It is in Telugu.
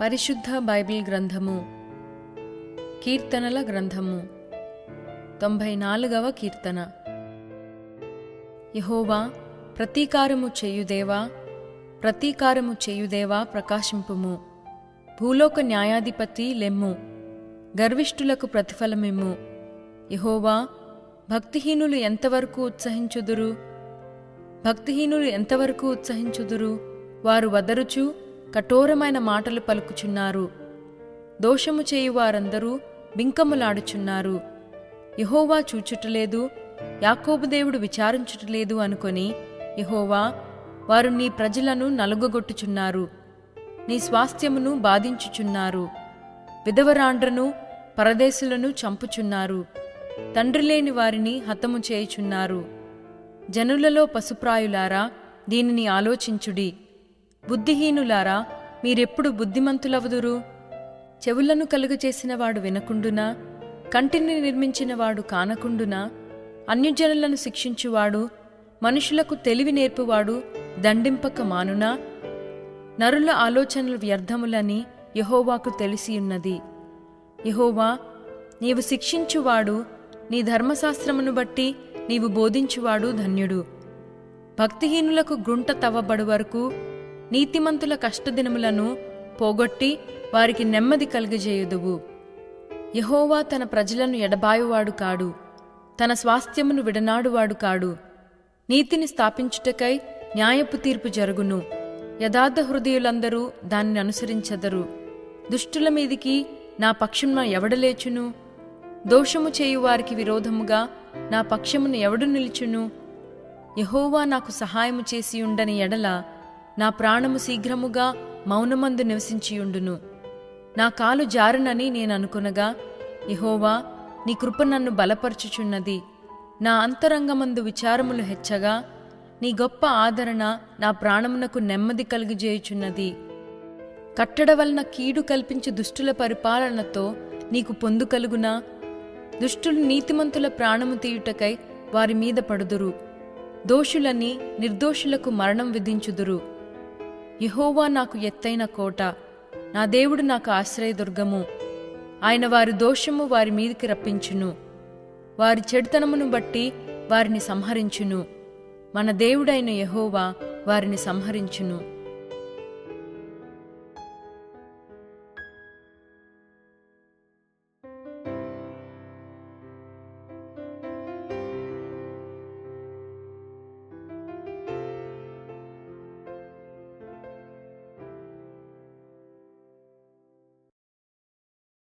పరిశుద్ధ బైబిల్ గ్రంథము కీర్తనల గ్రంథము తొంభై నాలుగవ కీర్తన యహోవా ప్రతీకారము చేయుదేవా ప్రతీకారము చేయుదేవా ప్రకాశింపుము భూలోక న్యాయాధిపతి లెమ్ము గర్విష్ఠులకు ప్రతిఫలమిమ్ము యహోవా భక్తిహీనులు ఎంతవరకు ఉత్సహించుదురు భక్తిహీనులు ఎంతవరకు ఉత్సహించుదురు వారు వదరుచు కఠోరమైన మాటలు పలుకుచున్నారు దోషము చేయు వారందరూ బింకములాడుచున్నారు యహోవా చూచుటలేదు యాకోబు దేవుడు విచారించుటలేదు అనుకొని యహోవా వారు నీ ప్రజలను నలుగగొట్టుచున్నారు నీ స్వాస్థ్యమును బాధించుచున్నారు విధవరాండ్రను పరదేశులను చంపుచున్నారు తండ్రి లేని వారిని హతము చేయుచున్నారు జనులలో పశుప్రాయులారా దీనిని ఆలోచించుడి బుద్ధిహీనులారా మీరెప్పుడు బుద్ధిమంతులవుదురు చెవులను కలుగచేసిన వాడు వినకుండునా కంటిని నిర్మించిన వాడు కానకుండునా అన్యజనులను శిక్షించువాడు మనుషులకు తెలివి నేర్పువాడు దండింపక మానునా నరుల ఆలోచనలు వ్యర్థములని యహోవాకు తెలిసియున్నది యహోవా నీవు శిక్షించువాడు నీ ధర్మశాస్త్రమును బట్టి నీవు బోధించువాడు ధన్యుడు భక్తిహీనులకు గ్రుంట తవ్వబడు వరకు నీతిమంతుల కష్టదినములను పోగొట్టి వారికి నెమ్మది కలుగజేయుదువు యహోవా తన ప్రజలను ఎడబాయువాడు కాడు తన స్వాస్థ్యమును విడనాడువాడు కాడు నీతిని స్థాపించుటకై న్యాయపు తీర్పు జరుగును యథార్థ హృదయులందరూ దానిని అనుసరించెదరు దుష్టుల మీదికి నా పక్షమున ఎవడలేచును దోషము చేయువారికి విరోధముగా నా పక్షమును ఎవడు నిలుచును యహోవా నాకు సహాయము చేసి ఉండని ఎడల నా ప్రాణము శీఘ్రముగా మౌనమందు నివసించియుండును నా కాలు జారునని నేననుకొనగా యహోవా నీ కృప నన్ను బలపరచుచున్నది నా అంతరంగమందు విచారములు హెచ్చగా నీ గొప్ప ఆదరణ నా ప్రాణమునకు నెమ్మది కలుగజేయుచున్నది కట్టడ వలన కీడు కల్పించు దుష్టుల పరిపాలనతో నీకు పొందు కలుగునా దుష్టులు నీతిమంతుల ప్రాణము తీయుటకై వారి మీద పడుదురు దోషులని నిర్దోషులకు మరణం విధించుదురు యహోవా నాకు ఎత్తైన కోట నా దేవుడు నాకు ఆశ్రయదుర్గము ఆయన వారి దోషము వారి మీదికి రప్పించును వారి చెడుతనమును బట్టి వారిని సంహరించును మన దేవుడైన యహోవా వారిని సంహరించును